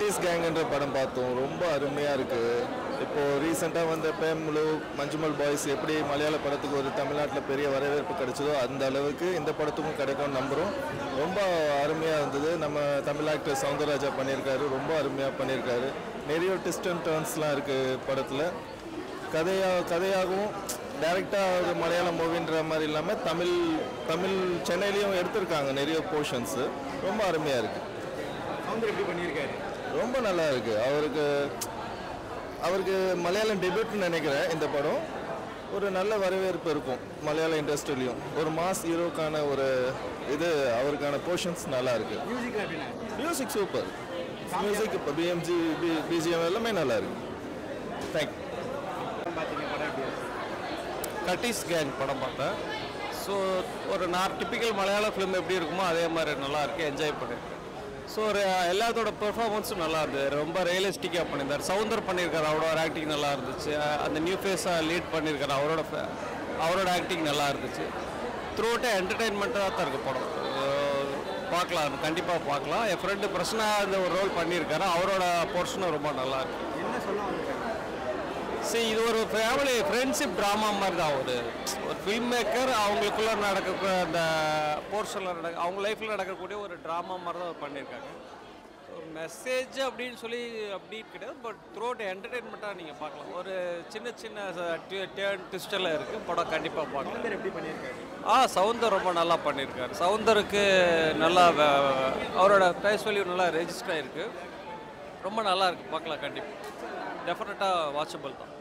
கட்டீஸ் கேங்ன்ற படம் பார்த்தோம் ரொம்ப அருமையாக இருக்குது இப்போது ரீசெண்டாக வந்த பேம்லு மஞ்சுமல் பாய்ஸ் எப்படி மலையாள படத்துக்கு ஒரு தமிழ்நாட்டில் பெரிய வரவேற்பு கிடைச்சதோ அந்த அளவுக்கு இந்த படத்துக்கும் கிடைக்கும்னு நம்புகிறோம் ரொம்ப அருமையாக இருந்தது நம்ம தமிழ் ஆக்டர் சவுந்தரராஜா பண்ணியிருக்காரு ரொம்ப அருமையாக பண்ணியிருக்காரு நிறைய ட்விஸ்ட் அண்ட் டர்ன்ஸ்லாம் இருக்குது படத்தில் கதையாக கதையாகவும் டைரெக்டாக ஒரு மலையாளம் மூவின்ற மாதிரி இல்லாமல் தமிழ் தமிழ் சென்னையிலையும் எடுத்திருக்காங்க நிறைய போர்ஷன்ஸு ரொம்ப அருமையாக இருக்குது சவுந்தர் எப்படி பண்ணியிருக்காரு ரொம்ப நல்லா இருக்கு அவருக்கு அவருக்கு மலையாளம் டெபியூட்னு நினைக்கிறேன் இந்த படம் ஒரு நல்ல வரவேற்பு இருக்கும் மலையாள இண்டஸ்ட்ரியிலையும் ஒரு மாஸ் ஹீரோக்கான ஒரு இது அவருக்கான போர்ஷன்ஸ் நல்லா இருக்கு மியூசிக்லாம் எப்படின்னா மியூசிக் சூப்பர் மியூசிக் இப்போ பிஎம்ஜி பி பிஜிஎம் எல்லாமே நல்லா இருக்கு தேங்க்யூ பார்த்தீங்க படம் எப்படி இருக்கு? கட்டீஸ் கேங் படம் பார்த்தேன் ஸோ ஒரு நான் டிப்பிக்கல் மலையாள ஃபிலிம் எப்படி இருக்குமோ அதே மாதிரி நல்லா இருக்கு என்ஜாய் பண்ணியிருக்கேன் ஸோ ஒரு எல்லாத்தோட பெர்ஃபார்மன்ஸும் நல்லா இருந்தது ரொம்ப ரியலிஸ்டிக்காக பண்ணியிருந்தார் சவுந்தர் பண்ணியிருக்காரு அவரோட ஆக்டிங் நல்லா இருந்துச்சு அந்த நியூ ஃபேஸாக லீட் பண்ணியிருக்காரு அவரோட fa- அவரோட ஆக்டிங் நல்லா இருந்துச்சு த்ரூ அவுட்டே என்டர்டெயின்மெண்ட்டாக தான் இருக்குது படம் அஹ் பார்க்கலாம் கண்டிப்பாக பார்க்கலாம் என் ஃப்ரெண்டு பிரச்சனை அந்த ஒரு ரோல் பண்ணியிருக்காரு அவரோட போர்ஷனும் ரொம்ப நல்லா இருக்கு என்ன சொல்ல வந்திருக்காங்க சரி இது ஒரு ஃபேமிலி ஃப்ரெண்ட்ஷிப் ட்ராமா மாதிரி தான் ஒரு ஒரு ஃபில்ம் மேக்கர் அவங்களுக்குள்ள நடக்க அந்த போர்ஷனில் நடக்க அவங்க லைஃப்பில் நடக்கக்கூடிய ஒரு ட்ராமா மாதிரி தான் அவர் பண்ணியிருக்காங்க மெசேஜ் அப்படின்னு சொல்லி அப்படி கிடையாது பட் த்ரூ என்டர்டெயின்மெண்ட்டாக நீங்கள் பார்க்கலாம் ஒரு சின்ன சின்ன டேர்ன் ட்விஸ்டெல்லாம் இருக்குது படம் கண்டிப்பாக பார்க்கலாம் சவுந்தர் எப்படி பண்ணியிருக்காரு ஆ சவுந்தர் ரொம்ப நல்லா பண்ணியிருக்காரு சவுந்தருக்கு நல்லா வ- அவரோட ப்ரைஸ் வேல்யூ நல்லா ரெஜிஸ்டர் ஆயிருக்கு ரொம்ப நல்லா இருக்கு பார்க்கலாம் கண்டிப்பாக டெஃபினட்டாக வாட்சபிள் தான்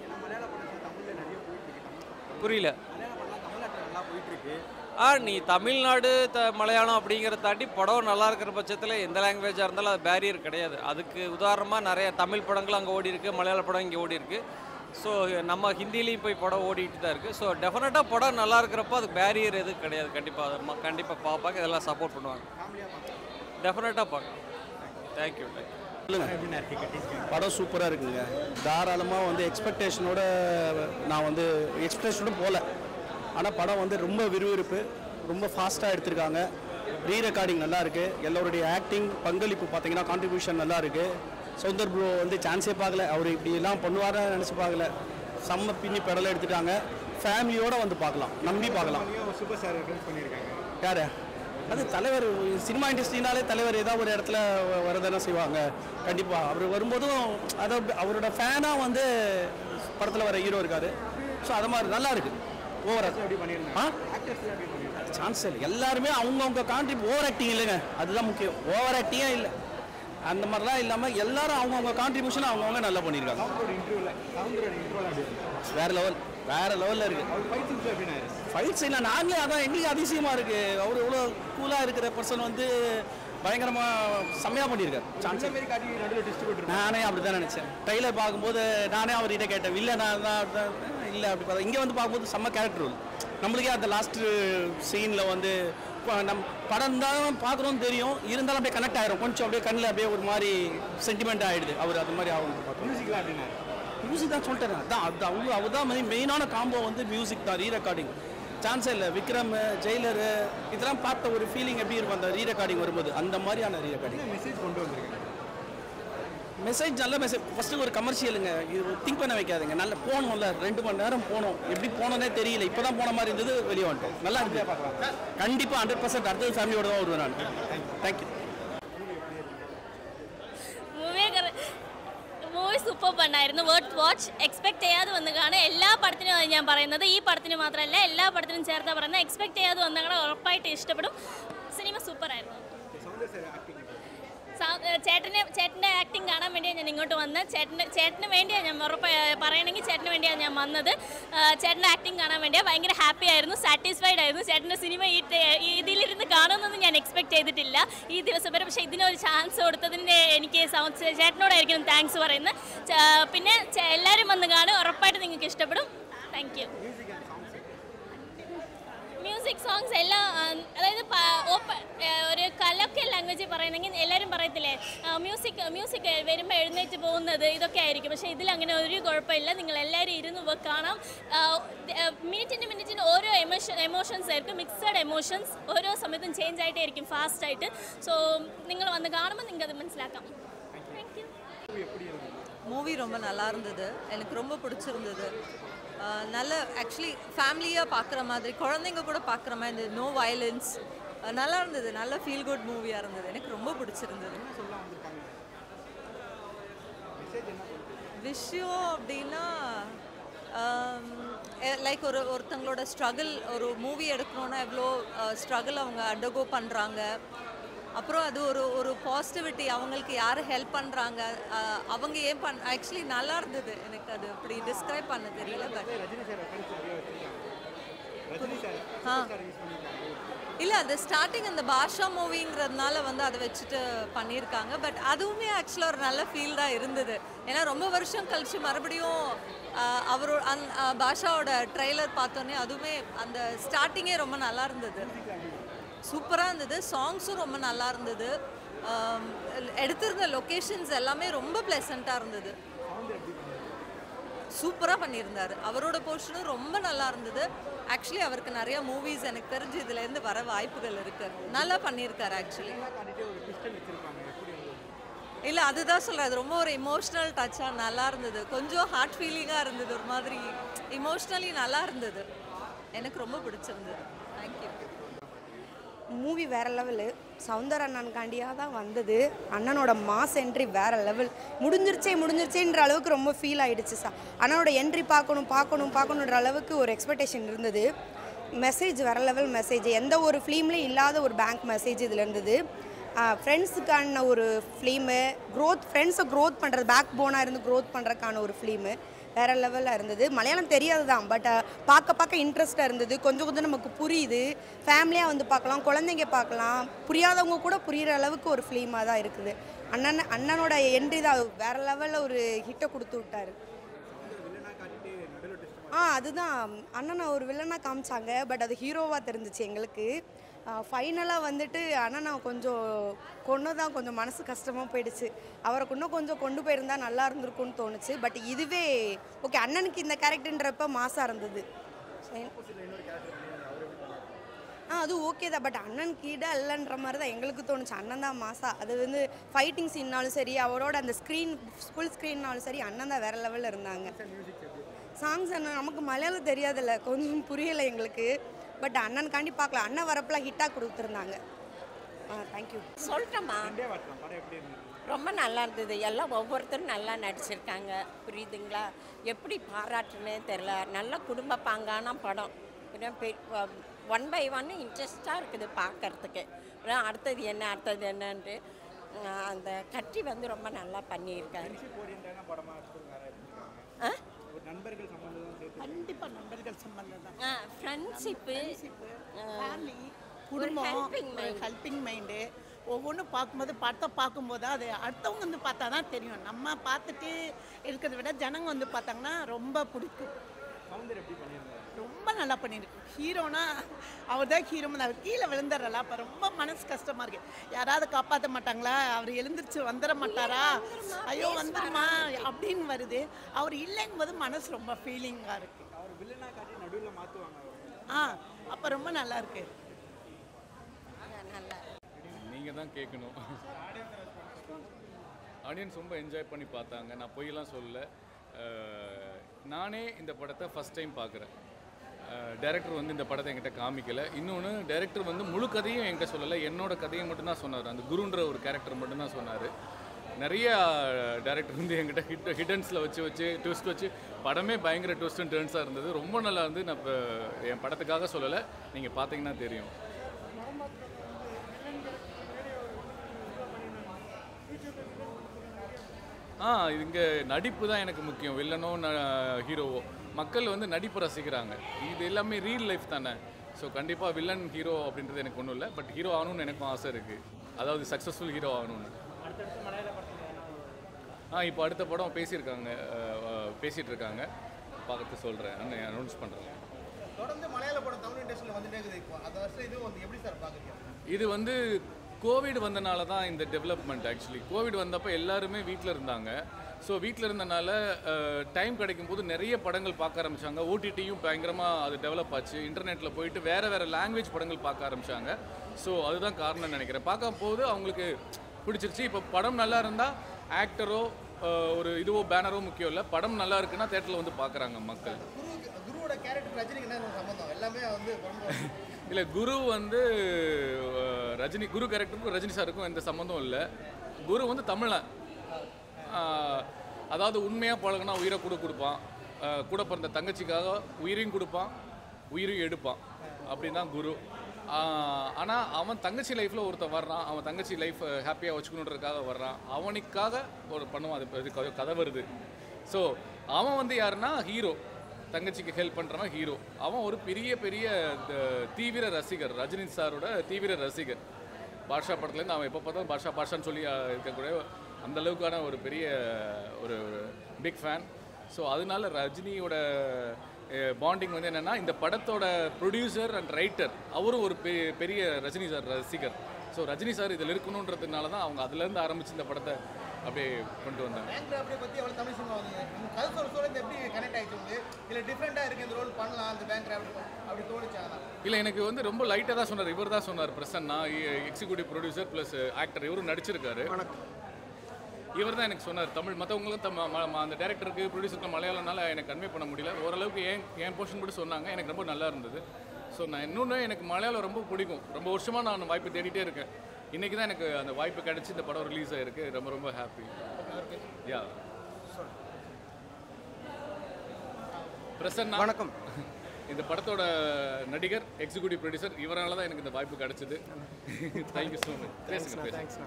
புரியல நல்லா போயிட்டு இருக்கு ஆ நீ தமிழ்நாடு த மலையாளம் அப்படிங்கிறத தாண்டி படம் நல்லா இருக்கிற பட்சத்தில் எந்த லாங்குவேஜாக இருந்தாலும் அது பேரியர் கிடையாது அதுக்கு உதாரணமாக நிறைய தமிழ் படங்கள் அங்கே ஓடி இருக்கு மலையாள படம் இங்கே ஓடி இருக்கு ஸோ நம்ம ஹிந்திலையும் போய் படம் ஓடிட்டு தான் இருக்குது ஸோ டெஃபினட்டாக படம் நல்லா இருக்கிறப்போ அதுக்கு பேரியர் எதுவும் கிடையாது கண்டிப்பாக கண்டிப்பாக பார்ப்பாங்க இதெல்லாம் சப்போர்ட் பண்ணுவாங்க டெஃபினட்டாக பார்க்கலாம் தேங்க்யூ தேங்க்யூ எப்படின்னா இருக்கு கட்டிஸ் படம் சூப்பராக இருக்குங்க தாராளமாக வந்து எக்ஸ்பெக்டேஷனோட நான் வந்து எக்ஸ்பெக்டேஷனோட போகல ஆனால் படம் வந்து ரொம்ப விறுவிறுப்பு ரொம்ப ஃபாஸ்ட்டாக எடுத்திருக்காங்க ரீ ரெக்கார்டிங் நல்லா இருக்கு எல்லோருடைய ஆக்டிங் பங்களிப்பு பார்த்தீங்கன்னா கான்ட்ரிபியூஷன் நல்லா இருக்கு சௌந்தர் ப்ரோ வந்து சான்ஸே பார்க்கல அவர் இப்படி எல்லாம் பண்ணுவாருன்னு நினச்சி பார்க்கல செம்ம பின்னி பெடலை எடுத்துட்டாங்க ஃபேமிலியோட வந்து பார்க்கலாம் நம்பி பார்க்கலாம் சூப்பர் ஸ்டார் ரெஃபரன்ஸ் பண்ணியிருக்காங்க யாரு அது தலைவர் சினிமா இண்டஸ்ட்ரினாலே தலைவர் ஏதாவது ஒரு இடத்துல வ- வரதானே செய்வாங்க கண்டிப்பாக அவர் வரும்போதும் அதை அவரோட ஃபேனாக வந்து படத்தில் வர ஹீரோ இருக்காரு ஸோ அது மாதிரி நல்லா இருக்கு ஓவர் எப்படி பண்ணியிருந்தாங்க ஆ ஆக்டர்ஸ் எப்படி பண்ணியிருக்காங்க சான்ஸ் இல்லை எல்லாருமே அவங்கவுங்க கான்ட்ரிப் ஓவர் ஆக்டிங் இல்லைங்க அதுதான் முக்கியம் ஓவர் ஆக்டிங்கே இல்லை அந்த மாதிரிலாம் இல்லாமல் எல்லாரும் அவங்கவுங்க கான்ட்ரிபியூஷன் அவங்கவுங்க நல்லா பண்ணியிருக்காங்க சவுந்தரோட இன்டர்வியூவில் சவுந்தரோட இன்டர்வியூவில் எப்படி இருக்கு வேற லெவல் வேற லெவலில் இருக்குது அவர் ஃபைட் சீன்ஸ் எப்படின்னா இருக்கு ஃபைட் சீனில் நாங்களே அதான் இன்னைக்கு அதிசயமாக இருக்குது அவர் இவ்வளோ கூலாக இருக்கிற பர்சன் வந்து பயங்கரமாக செம்மையாக பண்ணியிருக்காரு சான்ஸ் அந்த மாதிரி காட்டி நடுவில் டிஸ்ட்ரிபியூட்டர் நானே அப்படி தான் நினச்சேன் ட்ரெயிலர் பார்க்கும்போது நானே அவர்கிட்ட கேட்டேன் இல்லை நான் தான் தான் இல்லை அப்படி பார்த்தா இங்கே வந்து பார்க்கும்போது செம்ம கேரக்டர் ரோல் நம்மளுக்கே அந்த லாஸ்ட் சீனில் வந்து ப- நம் படம் தான் பார்க்குறோம்னு தெரியும் இருந்தாலும் அப்படியே கனெக்ட் ஆயிரும் கொஞ்சம் அப்படியே கண்ணில் அப்படியே ஒரு மாதிரி சென்டிமெண்ட் ஆகிடுது அவர் அது மாதிரி ஆகும் பார்த்தோம் மியூசிக்லாம் எப்படின்னா இருக்கு மியூசிக் தான் சொல்லிட்டேன் அதான் அது அவங்க அவர் தான் மெயினான காம்போ வந்து மியூசிக் தான் ரீ ரெக்கார்டிங் சான்ஸே இல்லை விக்ரம் ஜெயிலர் இதெல்லாம் பார்த்த ஒரு ஃபீலிங் எப்படி இருக்கும் அந்த ரீ ரெக்கார்டிங் வரும்போது அந்த மாதிரியான ரீ ரெக்கார்டிங் என்ன மெசேஜ் கொண்டு வந்திருக்காங்க மெசேஜ் நல்ல மெசேஜ் ஃபஸ்ட்டு ஒரு கமர்ஷியலுங்க இது திங்க் பண்ண வைக்காதுங்க நல்ல போகணும்ல ரெண்டு மணி நேரம் போனோம் எப்படி போனோன்னே தெரியல இப்போ தான் போன மாதிரி இருந்தது வெளியே வந்துட்டோம் நல்லா இருக்கு கண்டிப்பாக ஹண்ட்ரட் பர்சன்ட் அடுத்தது ஃபேமிலியோட தான் வருவேன் நான் தேங்க்யூ മൂവി മൂവി സൂപ്പർ പണ്ടായിരുന്നു വേർത്ത് വാച്ച് എക്സ്പെക്ട് ചെയ്യാതെ വന്നതാണ് എല്ലാ പടത്തിനും ഞാൻ പറയുന്നത് ഈ പടത്തിന് മാത്രമല്ല എല്ലാ പടത്തിനും ചേർത്താ പറയുന്നത് എക്സ്പെക്ട് ചെയ്യാതെ വന്നതാണ് ഉറപ്പായിട്ട് ഇഷ്ടപ്പെടും സിനിമ സൂപ്പർ ആയിരുന്നു சவுந்தர் சார் ஆக்டிங் സാ- ഏ, ചേട്ടനെ ചേട്ടൻ്റെ ആക്ടിങ് കാണാൻ വേണ്ടിയാണ് ഞാൻ ഇങ്ങോട്ട് വന്നത് ചേട്ടന് ചേട്ടന് വേണ്ടിയാണ് ഞാൻ ഉറപ്പ് പറയണമെങ്കിൽ ചേട്ടന് വേണ്ടിയാണ് ഞാൻ വന്നത് ആ, ചേട്ടൻ്റെ ആക്ടിങ് കാണാൻ വേണ്ടിയാണ് ഭയങ്കര ഹാപ്പി ആയിരുന്നു സാറ്റിസ്ഫൈഡ് ആയിരുന്നു ചേട്ടൻ്റെ സിനിമ ഈ ടേ- ഈ ഇതിലിരുന്ന് കാണുമെന്നൊന്നും ഞാൻ എക്സ്പെക്ട് ചെയ്തിട്ടില്ല ഈ ദിവസം വരെ പക്ഷേ ഇതിനൊരു ചാൻസ് കൊടുത്തതിന് എനിക്ക് സൗ- ചേട്ടനോടായിരിക്കും താങ്ക്സ് പറയുന്നത് ച- പിന്നെ ചെ- എല്ലാവരും വന്ന് കാണും ഉറപ്പായിട്ട് നിങ്ങൾക്ക് ഇഷ്ടപ്പെടും താങ്ക് യു മ്യൂസിക് സോങ്സ് എല്ലാം ആ, അതായത് പ- ഓപ്പ- ഏ, ഒരു കലക്കൽ ലാംഗ്വേജ് പറയുന്നെങ്കിൽ എല്ലാവരും പറയത്തില്ലേ മ്യൂസിക് മ്യൂസിക് വരുമ്പോൾ എഴുന്നേറ്റ് പോകുന്നത് ഇതൊക്കെ ആയിരിക്കും പക്ഷേ ഇതിൽ അങ്ങനെ ഒരു കുഴപ്പമില്ല നിങ്ങൾ എല്ലാവരും ഇരുന്ന് പോയി കാണാം ആ, ദ- ആ, മിനിറ്റിന് മിനിറ്റിന് ഓരോ എമോഷൻ എമോഷൻസ് ആയിരിക്കും മിക്സഡ് എമോഷൻസ് ഓരോ സമയത്തും ചേഞ്ച് ആയിട്ടേ ആയിരിക്കും ഫാസ്റ്റ് ആയിട്ട് സോ നിങ്ങൾ വന്ന് കാണുമ്പോൾ നിങ്ങൾക്ക് അത് മനസ്സിലാക്കാം താങ്ക് യു மூவி ரொம்ப நல்லா இருந்தது எனக்கு ரொம்ப பிடிச்சிருந்தது அஹ் நல்ல ஆக்சுவலி ஃபேமிலியாக பார்க்குற மாதிரி குழந்தைங்க கூட பார்க்குற மாதிரி இந்த நோ வயலன்ஸ் நல்லா இருந்தது நல்ல ஃபீல் குட் மூவியாக இருந்தது எனக்கு ரொம்ப பிடிச்சிருந்தது விஷயம் அப்படின்னா லைக் ஒரு ஒருத்தங்களோட ஸ்ட்ரகிள் ஒரு மூவி எடுக்கணுன்னா எவ்வளோ ஸ்ட்ரகிள் அவங்க அண்டர்கோ பண்ணுறாங்க அப்புறம் அது ஒரு ஒரு பாசிட்டிவிட்டி அவங்களுக்கு யார் ஹெல்ப் பண்ணுறாங்க அவங்க ஏன் பண் ஆக்சுவலி நல்லா இருந்தது எனக்கு அது அப்படி டிஸ்கிரைப் பண்ண தெரியல பட் ரஜினி சார் ரெஃபரன்ஸ் நிறைய வச்சிருக்காங்க ரஜினி சார் ஆ. சார் யூஸ் பண்ணிருக்காங்க இல்லை அது ஸ்டார்டிங் அந்த பாஷா மூவிங்கிறதுனால வந்து அதை வச்சுட்டு பண்ணியிருக்காங்க பட் அதுவுமே ஆக்சுவலாக ஒரு நல்ல ஃபீல் தான் இருந்தது ஏன்னா ரொம்ப வருஷம் கழிச்சு மறுபடியும் ஆஹ், அவரோட அந் ஆஹ், பாஷாவோட ட்ரெய்லர் பார்த்தோன்னே அதுவுமே அந்த ஸ்டார்டிங்கே ரொம்ப நல்லா இருந்தது சூப்பராக இருந்தது சாங்ஸும் ரொம்ப நல்லா இருந்தது ஆம், எடுத்திருந்த லொக்கேஷன்ஸ் எல்லாமே ரொம்ப ப்ளசண்ட்டாக இருந்தது சூப்பராக பண்ணியிருந்தார் அவரோட போர்ஷனும் ரொம்ப நல்லா இருந்தது ஆக்சுவலி அவருக்கு நிறைய மூவிஸ் எனக்கு தெரிஞ்சு இதுலேருந்து வர வாய்ப்புகள் இருக்கு நல்லா பண்ணியிருக்காரு ஆக்சுவலி காட்டிட்டு ஒரு பிஸ்டல் வச்சிருக்காங்க எப்படி இருந்தது இல்லை அதுதான் சொல்கிறேன் அது ரொம்ப ஒரு இமோஷ்னல் டச்சாக நல்லா இருந்தது கொஞ்சம் ஹார்ட் ஃபீலிங்காக இருந்தது ஒரு மாதிரி இமோஷ்னலி நல்லா இருந்தது எனக்கு ரொம்ப பிடிச்சிருந்தது தேங்க்யூ மூவி வேறு லெவலு சவுந்தர அண்ணனுக்காண்டியாக தான் வந்தது அண்ணனோட மாஸ் என்ட்ரி வேறு லெவல் முடிஞ்சிருச்சே முடிஞ்சிருச்சேன்ற அளவுக்கு ரொம்ப ஃபீல் ஆயிடுச்சு சா அண்ணனோட என்ட்ரி பார்க்கணும் பார்க்கணும் பார்க்கணுன்ற அளவுக்கு ஒரு எக்ஸ்பெக்டேஷன் இருந்தது மெசேஜ் வேறு லெவல் மெசேஜ் எந்த ஒரு ஃபிலிம்லேயும் இல்லாத ஒரு பேங்க் மெசேஜ் இதில் இருந்தது ஃப்ரெண்ட்ஸுக்கான ஒரு ஃபிலிமு க்ரோத் ஃப்ரெண்ட்ஸை க்ரோத் பண்ணுறது பேக் போனாக இருந்து க்ரோத் பண்ணுறதுக்கான ஒரு ஃபிலிமு வேறு லெவலில் இருந்தது மலையாளம் தெரியாது தான் பட் பார்க்க பார்க்க இன்ட்ரெஸ்ட்டாக இருந்தது கொஞ்சம் கொஞ்சம் நமக்கு புரியுது ஃபேமிலியாக வந்து பார்க்கலாம் குழந்தைங்க பார்க்கலாம் புரியாதவங்க கூட புரிகிற அளவுக்கு ஒரு ஃபிலிமாக தான் இருக்குது அண்ணன் அண்ணனோட என்ட்ரி தான் வேறு லெவலில் ஒரு ஹிட்டை கொடுத்து விட்டாரு ஆ அதுதான் அண்ணனை ஒரு வில்லனாக காமிச்சாங்க பட் அது ஹீரோவாக தெரிஞ்சிச்சு எங்களுக்கு ஃபைனலாக வந்துட்டு அண்ணனை கொஞ்சம் கொண்டு தான் கொஞ்சம் மனசு கஷ்டமாக போயிடுச்சு அவரை இன்னும் கொஞ்சம் கொண்டு போயிருந்தா நல்லா இருந்திருக்கும்னு தோணுச்சு பட் இதுவே ஓகே அண்ணனுக்கு இந்த கேரக்டர்ன்றப்ப மாசாக இருந்தது ஆ அது ஓகே தான் பட் அண்ணன் கீழே இல்லைன்ற மாதிரி தான் எங்களுக்கு தோணுச்சு அண்ணன் தான் மாசா அது வந்து ஃபைட்டிங் சீன்னாலும் சரி அவரோட அந்த ஸ்க்ரீன் ஃபுல் ஸ்க்ரீன்னாலும் சரி அண்ணன் தான் வேறு லெவலில் இருந்தாங்க சாங்ஸ் என்ன நமக்கு மலையாளம் தெரியாதுல்ல கொஞ்சம் புரியலை எங்களுக்கு பட் அண்ணனுக்காண்டி பார்க்கலாம் அண்ணன் வரப்பெல்லாம் ஹிட்டாக கொடுத்துருந்தாங்க ஆ தேங்க்யூ சொல்லட்டோமா ரெண்டே வாட்டலாம் படம் எப்படி இருந்தது ரொம்ப நல்லா இருந்தது எல்லாம் ஒவ்வொருத்தரும் நல்லா நடிச்சிருக்காங்க புரியுதுங்களா எப்படி பாராட்டுனே தெரில நல்ல குடும்ப பாங்கான படம் ஒன் பை ஒன் இன்ட்ரெஸ்டாக இருக்குது பார்க்கறதுக்கு அப்புறம் அடுத்தது என்ன அடுத்தது என்னன்ட்டு அஹ் அந்த கட்சி வந்து ரொம்ப நல்லா பண்ணியிருக்காரு ஃப்ரெண்ட்ஷிப் ஓரியன்டான படமா எடுத்துருக்காங்க ஆ ஒரு நண்பர்கள் சம்பந்தம் தான் சேர்த்து கண்டிப்பாக நண்பர்கள் சம்பந்தம் தான் ஃப்ரெண்ட்ஷிப்பு ஃபேமிலி ஒரு குடும்பம் helping mind. ஹெல்பிங் மைண்டு ஒவ்வொன்றும் பார்க்கும்போது படத்தை பார்க்கும்போது அது அடுத்தவங்க வந்து பார்த்தா தான் தெரியும் நம்ம பார்த்துட்டு இருக்கிறத விட ஜனங்க வந்து பார்த்தாங்கன்னா ரொம்ப பிடிக்கும் சவுந்தர் எப்படி பண்ணியிருந்தாரு ரொம்ப நல்லா பண்ணியிருக்கு ஹீரோனா அவர் தான் ஹீரோ அவர் கீழே விழுந்துடுறல அப்போ ரொம்ப மனசு கஷ்டமாக இருக்கு யாராவது காப்பாற்ற மாட்டாங்களா அவர் எழுந்திரிச்சு வந்துட மாட்டாரா ஐயோ வந்துருமா அப்படின்னு வருது அவர் இல்லைங்கும் போது மனசு ரொம்ப ஃபீலிங்காக இருக்கு அவர் வில்லனா காட்டி நடுவில் மாற்றுவாங்க அவர் ஆ அப்போ ரொம்ப நல்லா இருக்கு நல்லா நீங்கள் தான் கேட்கணும் ஆடியன்ஸ் ரொம்ப என்ஜாய் பண்ணி பார்த்தாங்க நான் பொய்யெல்லாம் சொல்லல அஹ், நானே இந்த படத்தை ஃபஸ்ட் டைம் பார்க்குறேன் டைரக்டர் வந்து இந்த படத்தை என்கிட்ட காமிக்கல இன்னொன்று டைரக்டர் வந்து முழு கதையும் என்கிட்ட சொல்லலை என்னோட கதையை மட்டும்தான் சொன்னார் அந்த குருன்ற ஒரு கேரக்டர் மட்டும்தான் சொன்னார் நிறைய டேரக்டர் வந்து என்கிட்ட ஹிட் ஹிடன்ஸில் வச்சு வச்சு ட்விஸ்ட் வச்சு படமே பயங்கர ட்விஸ்ட் அண்ட் டர்ன்ஸாக இருந்தது ரொம்ப நல்லா இருந்து நான் இப்போ என் படத்துக்காக சொல்லலை நீங்கள் பார்த்தீங்கன்னா தெரியும் ஆ இங்கே நடிப்பு தான் எனக்கு முக்கியம் வில்லனோ ஹீரோவோ மக்கள் வந்து நடிப்பு ரசிக்கிறாங்க இது எல்லாமே ரியல் லைஃப் தானே ஸோ கண்டிப்பாக வில்லன் ஹீரோ அப்படின்றது எனக்கு ஒன்றும் இல்லை பட் ஹீரோ ஆகணும்னு எனக்கும் ஆசை இருக்குது அதாவது சக்ஸஸ்ஃபுல் ஹீரோ ஆகணும்னு ஆ இப்போ அடுத்த படம் பேசியிருக்காங்க அஹ், அஹ், பேசிட்டு இருக்காங்க பார்த்து சொல்கிறேன் அனௌன்ஸ் பண்ணுறேன் தொடர்ந்து மலையாள படம் தமிழ் இண்டஸ்ட்ரியில் வந்துட்டே இருக்குது இப்போ அந்த வருஷம் இது வந்து எப்படி சார் பார்க்குறீங்க இது வந்து கோவிட் வந்தனால தான் இந்த டெவலப்மெண்ட் ஆக்சுவலி கோவிட் வந்தப்போ எல்லாருமே வீட்டில் இருந்தாங்க ஸோ வீட்டில் இருந்தனால டைம் கிடைக்கும் போது நிறைய படங்கள் பார்க்க ஆரம்பிச்சாங்க ஓடிடியும் பயங்கரமாக அது டெவலப் ஆச்சு இன்டர்நெட்டில் போயிட்டு வேறு வேறு லாங்குவேஜ் படங்கள் பார்க்க ஆரம்பிச்சாங்க ஸோ அதுதான் காரணம்னு நினைக்கிறேன் பார்க்கும் போது அவங்களுக்கு பிடிச்சிருச்சு இப்போ படம் நல்லா இருந்தால் ஆக்டரோ அஹ், ஒரு இதுவோ பேனரோ முக்கியம் இல்லை படம் நல்லா இருக்குன்னா தேட்டரில் வந்து பார்க்குறாங்க மக்கள் குரு குருவோட கேரக்டர் ரஜினிக்கு என்ன சம்மந்தம் எல்லாமே வந்து ரொம்ப- இல்லை குரு வந்து அஹ், ரஜினி குரு கேரக்டருக்கும் ரஜினி சாருக்கும் எந்த சம்மந்தம் இல்லை குரு வந்து தமிழன் ஆஹ், அதாவது உண்மையாக பழகுனா உயிரை கூட கொடுப்பான் ஆஹ், கூட பிறந்த தங்கச்சிக்காக உயிரையும் கொடுப்பான் உயிரையும் எடுப்பான் அப்படின்னு தான் குரு ஆனால் அவன் தங்கச்சி லைஃப்பில் ஒருத்தன் வர்றான் அவன் தங்கச்சி லைஃப் ஹாப்பியாக வச்சுக்கணுன்றதுக்காக வர்றான் அவனுக்காக ஒரு பண்ணுவான் அது இது க- கதை வருது ஸோ அவன் வந்து யாருன்னா ஹீரோ தங்கச்சிக்கு ஹெல்ப் பண்ணுறவன் ஹீரோ அவன் ஒரு பெரிய பெரிய த- தீவிர ரசிகர் ரஜினி சாரோட தீவிர ரசிகர் பாஷா படத்துலேருந்து அவன் எப்போ பார்த்தாலும் பாஷா பாஷான்னு சொல்லி அஹ், இருக்கக்கூடிய அந்த அளவுக்கான ஒரு பெரிய ஒரு பிக் ஃபேன் ஸோ அதனால ரஜினியோட பாண்டிங் வந்து என்னென்னா இந்த படத்தோட ப்ரொடியூசர் அண்ட் ரைட்டர் அவரும் ஒரு பெரிய பெரிய ரஜினி சார் ரசிகர் ஸோ ரஜினி சார் இதில் இருக்கணுன்றதுனால தான் அவங்க அதுலேருந்து ஆரம்பித்து இந்த படத்தை அப்படியே கொண்டு வந்தாங்க பேங்க் ராபரி பத்தி எவ்வளவு தமிழ் சினிமா வந்தது உங்க கதை சொல்ல சொல்ல இது எப்படி கனெக்ட் ஆயிடுச்சு உங்களுக்கு இல்ல டிஃப்ரெண்டா இருக்கு இந்த ரோல் பண்ணலாம் அந்த பேங்க் ராபரி அப்படி தோணுச்சாங்களா இல்லை எனக்கு வந்து ரொம்ப லைட்டாக தான் சொன்னார் இவர் தான் சொன்னார் Prasanna executive producer plus actor இவரும் நடிச்சிருக்காரு இவர் தான் எனக்கு சொன்னார் தமிழ் மற்றவங்களும் தம் ம- ம- அந்த டேரக்டருக்கு ப்ரொடியூசருக்கு மலையாளம்னால எனக்கு கன்வே பண்ண முடியல ஓரளவுக்கு ஏன் என் போர்ஷன் கூட சொன்னாங்க எனக்கு ரொம்ப நல்லா இருந்தது ஸோ நான் இன்னொன்று எனக்கு மலையாளம் ரொம்ப பிடிக்கும் ரொம்ப வருஷமாக நான் வாய்ப்பு தேடிட்டே இருக்கேன் இன்றைக்கி தான் எனக்கு அந்த வாய்ப்பு கிடச்சி இந்த படம் ரிலீஸ் ஆயிருக்கு ரொம்ப ரொம்ப ஹாப்பி யா பிரசன்னா வணக்கம். இந்த படத்தோட நடிகர் எக்ஸிக்யூட்டிவ் ப்ரொடியூசர் இவரால தான் எனக்கு இந்த வாய்ப்பு கிடைச்சது தேங்க்யூ ஸோ மச் பேசுங்க பேசுங்க தேங்க்ஸ்ண்ணா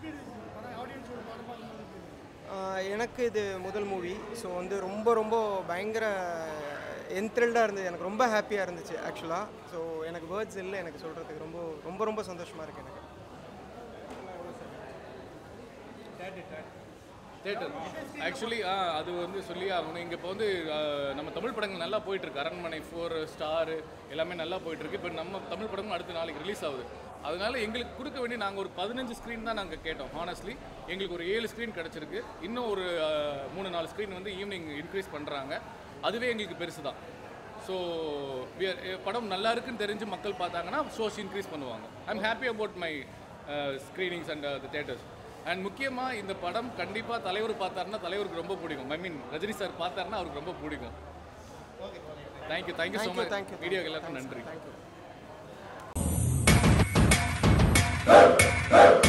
எனக்கு இது முதல் மூவி ஸோ வந்து ரொம்ப ரொம்ப பயங்கர என்த்ரில்டாக இருந்தது எனக்கு ரொம்ப ஹாப்பியாக இருந்துச்சு ஆக்சுவலாக ஸோ எனக்கு வேர்ட்ஸ் இல்லை எனக்கு சொல்கிறதுக்கு ரொம்ப ரொம்ப ரொம்ப சந்தோஷமாக இருக்குது எனக்கு தேட்டர் ஆக்சுவலி அது வந்து சொல்லி ஆகணும் இங்கே இப்போ வந்து ஆ, நம்ம தமிழ் படங்கள் நல்லா போயிட்டு இருக்கு அரண்மனை ஃபோர் ஸ்டார் எல்லாமே நல்லா போயிட்டு இருக்கு இப்போ நம்ம தமிழ் படமும் அடுத்த நாளைக்கு ரிலீஸ் ஆகுது அதனால எங்களுக்கு கொடுக்க வேண்டிய நாங்கள் ஒரு பதினஞ்சு ஸ்க்ரீன் தான் நாங்கள் கேட்டோம் ஹானஸ்ட்லி எங்களுக்கு ஒரு ஏழு ஸ்க்ரீன் கிடச்சிருக்கு இன்னும் ஒரு ஆ, மூணு நாலு ஸ்க்ரீன் வந்து ஈவினிங் இன்க்ரீஸ் பண்ணுறாங்க அதுவே எங்களுக்கு பெருசு தான் ஸோ படம் நல்லா இருக்குன்னு தெரிஞ்சு மக்கள் பார்த்தாங்கன்னா ஷோஸ் இன்க்ரீஸ் பண்ணுவாங்க I am happy about my screenings and the theatres and முக்கியமாக இந்த படம் கண்டிப்பாக தலைவர் பார்த்தாருன்னா தலைவருக்கு ரொம்ப பிடிக்கும் ஐ மீன் ரஜினி சார் பார்த்தாருன்னா அவருக்கு ரொம்ப பிடிக்கும் thank you thank you so Thank you, much thank you. Video எல்லாருக்கும் நன்றி Thank you.